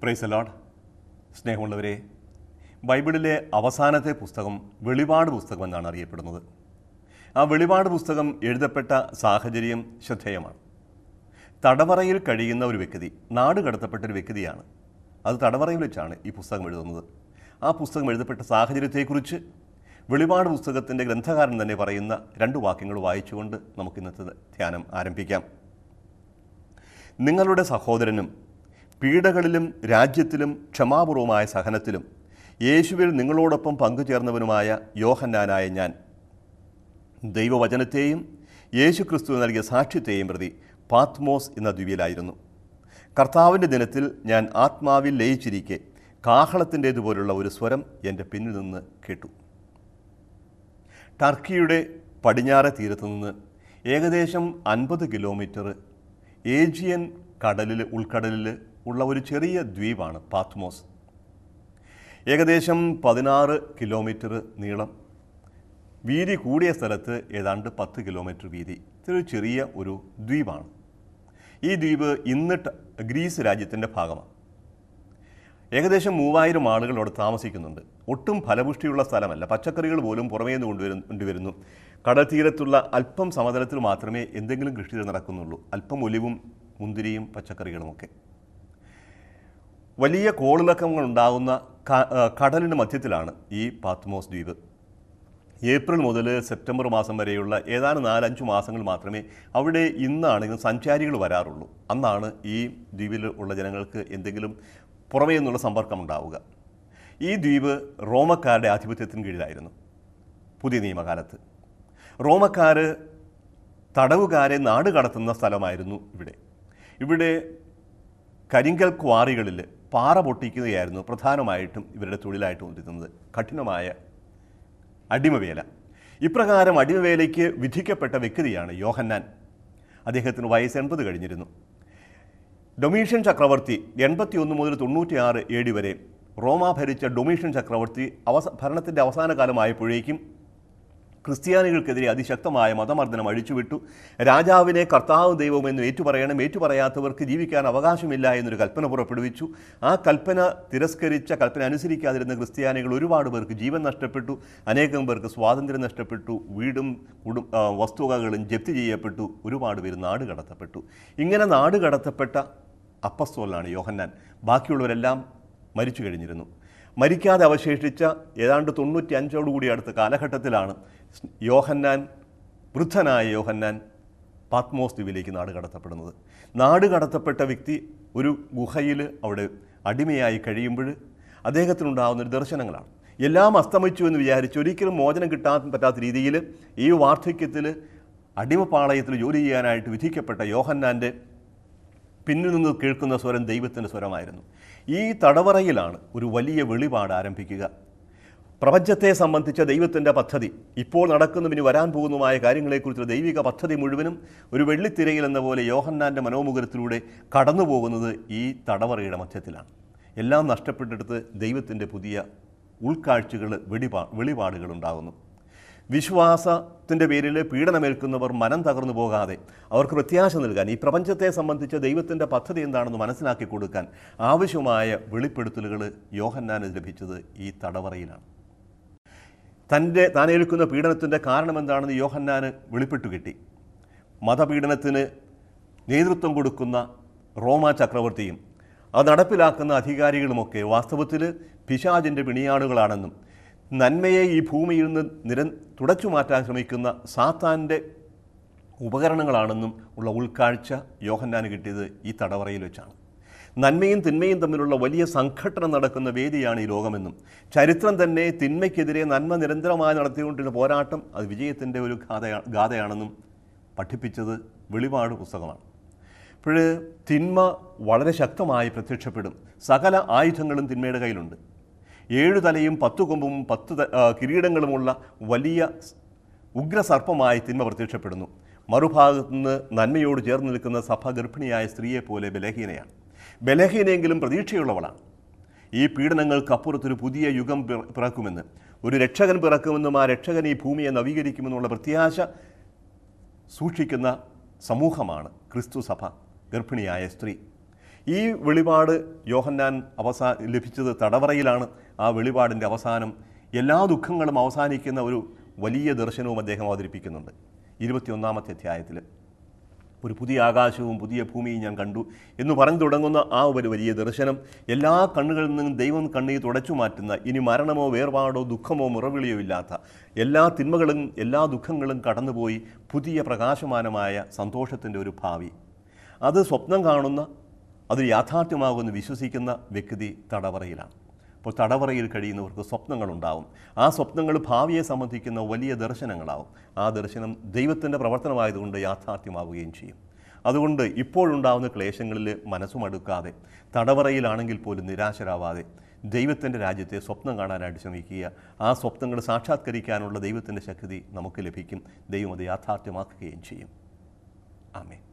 price allowed സ്നേഹമുള്ളവരെ ബൈബിളിലെ അവസാനത്തെ പുസ്തകം വെളിപാട് പുസ്തകം എന്നാണ് അറിയപ്പെടുന്നത് ആ വെളിപാട് പുസ്തകം എഴുതപ്പെട്ട സാഹചര്യം ശ്രദ്ധേയമാണ് തടവറയിൽ കഴിയുന്ന ഒരു വ്യക്തി നാട് കടത്തപ്പെട്ട ഒരു വ്യക്തിയാണ് അത് തടവറയിൽ വെച്ചാണ് ഈ പുസ്തകം എഴുതുന്നത് ആ പുസ്തകം എഴുതപ്പെട്ട സാഹചര്യത്തെക്കുറിച്ച് വെളിപാട് പുസ്തകത്തിൻ്റെ ഗ്രന്ഥകാരൻ തന്നെ പറയുന്ന രണ്ട് വാക്യങ്ങൾ വായിച്ചുകൊണ്ട് നമുക്ക് ഇന്നത്തെ ധ്യാനം ആരംഭിക്കാം നിങ്ങളുടെ സഹോദരനും പീഡകളിലും രാജ്യത്തിലും ക്ഷമാപൂർവമായ സഹനത്തിലും യേശുവിൽ നിങ്ങളോടൊപ്പം പങ്കുചേർന്നവനുമായ യോഹന്നാനായ ഞാൻ ദൈവവചനത്തെയും യേശു ക്രിസ്തു നൽകിയ സാക്ഷ്യത്തെയും പ്രതി പാത്മോസ് എന്ന ദ്വീപിലായിരുന്നു കർത്താവിൻ്റെ ദിനത്തിൽ ഞാൻ ആത്മാവിൽ ലയിച്ചിരിക്കെ കാഹളത്തിൻ്റേതുപോലുള്ള ഒരു സ്വരം എൻ്റെ പിന്നിൽ നിന്ന് കേട്ടു ടർക്കിയുടെ പടിഞ്ഞാറെ തീരത്തു നിന്ന് ഏകദേശം അൻപത് കിലോമീറ്റർ ഏജിയൻ കടലിൽ ഉൾക്കടലിൽ ഉള്ള ഒരു ചെറിയ ദ്വീപാണ് പാത്മോസ് ഏകദേശം പതിനാറ് കിലോമീറ്റർ നീളം വീതി കൂടിയ സ്ഥലത്ത് ഏതാണ്ട് പത്ത് കിലോമീറ്റർ വീതി ഇതൊരു ചെറിയ ഒരു ദ്വീപാണ് ഈ ദ്വീപ് ഇന്ന് ട- ഗ്രീസ് രാജ്യത്തിൻ്റെ ഭാഗമാണ് ഏകദേശം മൂവായിരം ആളുകൾ അവിടെ താമസിക്കുന്നുണ്ട് ഒട്ടും ഫലപുഷ്ടിയുള്ള സ്ഥലമല്ല പച്ചക്കറികൾ പോലും പുറമേ നിന്ന് കൊണ്ടുവരുന്നു കൊണ്ടുവരുന്നു കടൽ തീരത്തുള്ള അല്പം സമതലത്തിൽ മാത്രമേ എന്തെങ്കിലും കൃഷി നടക്കുന്നുള്ളൂ അല്പം ഒലിവും മുന്തിരിയും പച്ചക്കറികളുമൊക്കെ വലിയ കോളിളക്കങ്ങൾ ഉണ്ടാകുന്ന ക- ആ, കടലിൻ്റെ മധ്യത്തിലാണ് ഈ പാത്മോസ് ദ്വീപ് ഏപ്രിൽ മുതൽ സെപ്റ്റംബർ മാസം വരെയുള്ള ഏതാനും നാലഞ്ച് മാസങ്ങൾ മാത്രമേ അവിടെ ഇന്നാണെങ്കിൽ സഞ്ചാരികൾ വരാറുള്ളൂ അന്നാണ് ഈ ദ്വീപിൽ ഉള്ള ജനങ്ങൾക്ക് എന്തെങ്കിലും പുറമേ നിന്നുള്ള സമ്പർക്കം ഉണ്ടാവുക ഈ ദ്വീപ് റോമക്കാരുടെ ആധിപത്യത്തിന് കീഴിലായിരുന്നു പുതിയ നിയമകാലത്ത് റോമക്കാർ തടവുകാരെ നാട് കടത്തുന്ന സ്ഥലമായിരുന്നു ഇവിടെ ഇവിടെ കരിങ്കൽ ക്വാറികളിൽ പാറ പൊട്ടിക്കുകയായിരുന്നു പ്രധാനമായിട്ടും ഇവരുടെ തൊഴിലായിട്ട് കൊണ്ടിരുന്നത് കഠിനമായ അടിമവേല ഇപ്രകാരം അടിമവേലയ്ക്ക് വിധിക്കപ്പെട്ട വ്യക്തിയാണ് യോഹന്നാൻ അദ്ദേഹത്തിന് വയസ്സ് എൺപത് കഴിഞ്ഞിരുന്നു ഡൊമീഷ്യൻ ചക്രവർത്തി എൺപത്തി ഒന്ന് മുതൽ തൊണ്ണൂറ്റിയാറ് എ ഡി വരെ റോമ ഭരിച്ച ഡൊമീഷ്യൻ ചക്രവർത്തി അവസ ഭരണത്തിൻ്റെ അവസാന കാലമായപ്പോഴേക്കും ക്രിസ്ത്യാനികൾക്കെതിരെ അതിശക്തമായ മതമർദ്ദനം അഴിച്ചുവിട്ടു രാജാവിനെ കർത്താവ് ദൈവമെന്ന് ഏറ്റുപറയണം ഏറ്റുപറയാത്തവർക്ക് ജീവിക്കാൻ അവകാശമില്ല എന്നൊരു കൽപ്പന പുറപ്പെടുവിച്ചു ആ കൽപ്പന തിരസ്കരിച്ച കൽപ്പന അനുസരിക്കാതിരുന്ന ക്രിസ്ത്യാനികൾ ഒരുപാട് പേർക്ക് ജീവൻ നഷ്ടപ്പെട്ടു അനേകം പേർക്ക് സ്വാതന്ത്ര്യം നഷ്ടപ്പെട്ടു വീടും കുടും ആ, വസ്തുവകകളും ജപ്തി ചെയ്യപ്പെട്ടു ഒരുപാട് പേര് നാട് കടത്തപ്പെട്ടു ഇങ്ങനെ നാട് കടത്തപ്പെട്ട അപ്പസ്തോലാണ് യോഹന്നാൻ ബാക്കിയുള്ളവരെല്ലാം മരിച്ചു കഴിഞ്ഞിരുന്നു മരിക്കാതെ അവശേഷിച്ച ഏതാണ്ട് തൊണ്ണൂറ്റി അഞ്ചോടുകൂടി അടുത്ത കാലഘട്ടത്തിലാണ് യോഹന്നാൻ വൃദ്ധനായ യോഹന്നാൻ പാത്മോസ് ദ്വീപിലേക്ക് നാട് കടത്തപ്പെടുന്നത് നാട് കടത്തപ്പെട്ട വ്യക്തി ഒരു ഗുഹയിൽ അവിടെ അടിമയായി കഴിയുമ്പോൾ അദ്ദേഹത്തിനുണ്ടാകുന്ന ഒരു ദർശനങ്ങളാണ് എല്ലാം അസ്തമിച്ചു എന്ന് വിചാരിച്ച് ഒരിക്കലും മോചനം കിട്ടാൻ പറ്റാത്ത രീതിയിൽ ഈ വാർദ്ധക്യത്തിൽ അടിമപ്പാളയത്തിൽ ജോലി ചെയ്യാനായിട്ട് വിധിക്കപ്പെട്ട യോഹന്നാൻ്റെ പിന്നിൽ നിന്ന് കേൾക്കുന്ന സ്വരം ദൈവത്തിൻ്റെ സ്വരമായിരുന്നു ഈ തടവറയിലാണ് ഒരു വലിയ വെളിപാട് ആരംഭിക്കുക പ്രപഞ്ചത്തെ സംബന്ധിച്ച ദൈവത്തിൻ്റെ പദ്ധതി ഇപ്പോൾ നടക്കുന്നതും ഇനി വരാൻ പോകുന്നതുമായ കാര്യങ്ങളെക്കുറിച്ചുള്ള ദൈവിക പദ്ധതി മുഴുവനും ഒരു വെള്ളിത്തിരയിൽ എന്ന പോലെ യോഹന്നാൻ്റെ മനോമുഖത്തിലൂടെ കടന്നു പോകുന്നത് ഈ തടവറയുടെ മധ്യത്തിലാണ് എല്ലാം നഷ്ടപ്പെട്ടെടുത്ത് ദൈവത്തിൻ്റെ പുതിയ ഉൾക്കാഴ്ചകൾ വെളിപാ വെളിപാടുകൾ ഉണ്ടാകുന്നു വിശ്വാസത്തിൻ്റെ പേരിൽ പീഡനമേൽക്കുന്നവർ മനം തകർന്നു പോകാതെ അവർക്ക് പ്രത്യാശ നൽകാൻ ഈ പ്രപഞ്ചത്തെ സംബന്ധിച്ച ദൈവത്തിൻ്റെ പദ്ധതി എന്താണെന്ന് മനസ്സിലാക്കി കൊടുക്കാൻ ആവശ്യമായ വെളിപ്പെടുത്തലുകൾ യോഹന്നാന് ലഭിച്ചത് ഈ തടവറയിലാണ് തൻ്റെ താൻ ഏൽക്കുന്ന പീഡനത്തിൻ്റെ കാരണം എന്താണെന്ന് യോഹന്നാന് വെളിപ്പെട്ടു കിട്ടി മതപീഡനത്തിന് നേതൃത്വം കൊടുക്കുന്ന റോമ ചക്രവർത്തിയും അത് നടപ്പിലാക്കുന്ന അധികാരികളുമൊക്കെ വാസ്തവത്തിൽ പിശാചിൻ്റെ പിണിയാടുകളാണെന്നും നന്മയെ ഈ ഭൂമിയിൽ നിന്ന് നിര തുടച്ചു മാറ്റാൻ ശ്രമിക്കുന്ന സാത്താൻ്റെ ഉപകരണങ്ങളാണെന്നും ഉള്ള ഉൾക്കാഴ്ച യോഹന്നാന് കിട്ടിയത് ഈ തടവറയിൽ വെച്ചാണ് നന്മയും തിന്മയും തമ്മിലുള്ള വലിയ സംഘട്ടനം നടക്കുന്ന വേദിയാണ് ഈ ലോകമെന്നും ചരിത്രം തന്നെ തിന്മയ്ക്കെതിരെ നന്മ നിരന്തരമായി നടത്തിക്കൊണ്ടിരുന്ന പോരാട്ടം അത് വിജയത്തിൻ്റെ ഒരു ഗാഥയാ ഗാഥയാണെന്നും പഠിപ്പിച്ചത് വെളിപാട് പുസ്തകമാണ് അപ്പോൾ തിന്മ വളരെ ശക്തമായി പ്രത്യക്ഷപ്പെടും സകല ആയുധങ്ങളും തിന്മയുടെ കയ്യിലുണ്ട് ഏഴു തലയും പത്തു കൊമ്പും പത്ത് ത- ആ, കിരീടങ്ങളുമുള്ള വലിയ സ്- ഉഗ്രസർപ്പമായി തിന്മ പ്രത്യക്ഷപ്പെടുന്നു മറുഭാഗത്തു നിന്ന് നന്മയോട് ചേർന്ന് നിൽക്കുന്ന സഭ ഗർഭിണിയായ സ്ത്രീയെ പോലെ ബലഹീനയാണ് ബലഹീനയെങ്കിലും പ്രതീക്ഷയുള്ളവളാണ് ഈ പീഡനങ്ങൾക്കപ്പുറത്തൊരു പുതിയ യുഗം പിറ- പിറക്കുമെന്ന് ഒരു രക്ഷകൻ പിറക്കുമെന്നും ആ രക്ഷകൻ ഈ ഭൂമിയെ നവീകരിക്കുമെന്നുള്ള പ്രത്യാശ സൂക്ഷിക്കുന്ന സമൂഹമാണ് ക്രിസ്തു സഭ ഗർഭിണിയായ സ്ത്രീ ഈ വെളിപാട് യോഹന്നാൻ അവസാ ലഭിച്ചത് തടവറയിലാണ് ആ വെളിപാടിൻ്റെ അവസാനം എല്ലാ ദുഃഖങ്ങളും അവസാനിക്കുന്ന ഒരു വലിയ ദർശനവും അദ്ദേഹം അവതരിപ്പിക്കുന്നുണ്ട് ഇരുപത്തിയൊന്നാമത്തെ അധ്യായത്തിൽ ഒരു പുതിയ ആകാശവും പുതിയ ഭൂമിയും ഞാൻ കണ്ടു എന്ന് പറഞ്ഞു തുടങ്ങുന്ന ആ ഒരു വലിയ ദർശനം എല്ലാ കണ്ണുകളിൽ നിന്നും ദൈവം കണ്ണീർ തുടച്ചു മാറ്റുന്ന ഇനി മരണമോ വേർപാടോ ദുഃഖമോ മുറവിളിയോ ഇല്ലാത്ത എല്ലാ തിന്മകളും എല്ലാ ദുഃഖങ്ങളും കടന്നുപോയി പുതിയ പ്രകാശമാനമായ സന്തോഷത്തിൻ്റെ ഒരു ഭാവി അത് സ്വപ്നം കാണുന്ന അത് യാഥാർത്ഥ്യമാകുമെന്ന് വിശ്വസിക്കുന്ന വ്യക്തി തടവറയിലാണ് അപ്പോൾ തടവറയിൽ കഴിയുന്നവർക്ക് സ്വപ്നങ്ങളുണ്ടാവും ആ സ്വപ്നങ്ങൾ ഭാവിയെ സംബന്ധിക്കുന്ന വലിയ ദർശനങ്ങളാവും ആ ദർശനം ദൈവത്തിൻ്റെ പ്രവർത്തനമായതുകൊണ്ട് യാഥാർത്ഥ്യമാവുകയും ചെയ്യും അതുകൊണ്ട് ഇപ്പോഴുണ്ടാവുന്ന ക്ലേശങ്ങളിൽ മനസ്സുമടുക്കാതെ തടവറയിലാണെങ്കിൽ പോലും നിരാശരാവാതെ ദൈവത്തിൻ്റെ രാജ്യത്തെ സ്വപ്നം കാണാനായിട്ട് ശ്രമിക്കുക ആ സ്വപ്നങ്ങൾ സാക്ഷാത്കരിക്കാനുള്ള ദൈവത്തിൻ്റെ ശക്തി നമുക്ക് ലഭിക്കും ദൈവം അത് യാഥാർത്ഥ്യമാക്കുകയും ചെയ്യും ആമേ